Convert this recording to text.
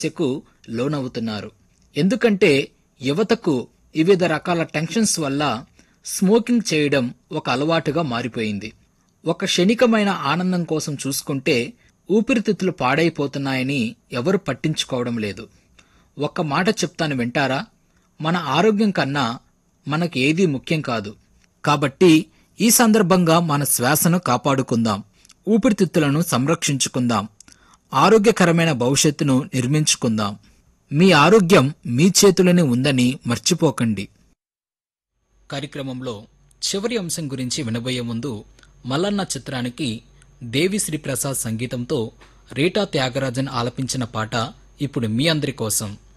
సమస్యకు లోనవుతున్నారు ఎందుకంటే యువతకు వివిధ రకాల టెన్షన్స్ వల్ల స్మోకింగ్ చేయడం ఒక అలవాటుగా మారిపోయింది ఒక క్షణికమైన ఆనందం కోసం చూసుకుంటే ఊపిరితిత్తులు పాడైపోతున్నాయని ఎవరు పట్టించుకోవడం లేదు ఒక్క మాట చెప్తాను వింటారా మన ఆరోగ్యం కన్నా మనకు ఏదీ ముఖ్యం కాదు కాబట్టి ఈ సందర్భంగా మన శ్వాసను కాపాడుకుందాం ఊపిరితిత్తులను సంరక్షించుకుందాం ఆరోగ్యకరమైన భవిష్యత్తును నిర్మించుకుందాం మీ ఆరోగ్యం మీ చేతులోనే ఉందని మర్చిపోకండి కార్యక్రమంలో చివరి అంశం గురించి వినబోయే ముందు మల్లన్న చిత్రానికి దేవిశ్రీ ప్రసాద్ సంగీతంతో రీటా త్యాగరాజన్ ఆలపించిన పాట ఇప్పుడు మీ అందరి కోసం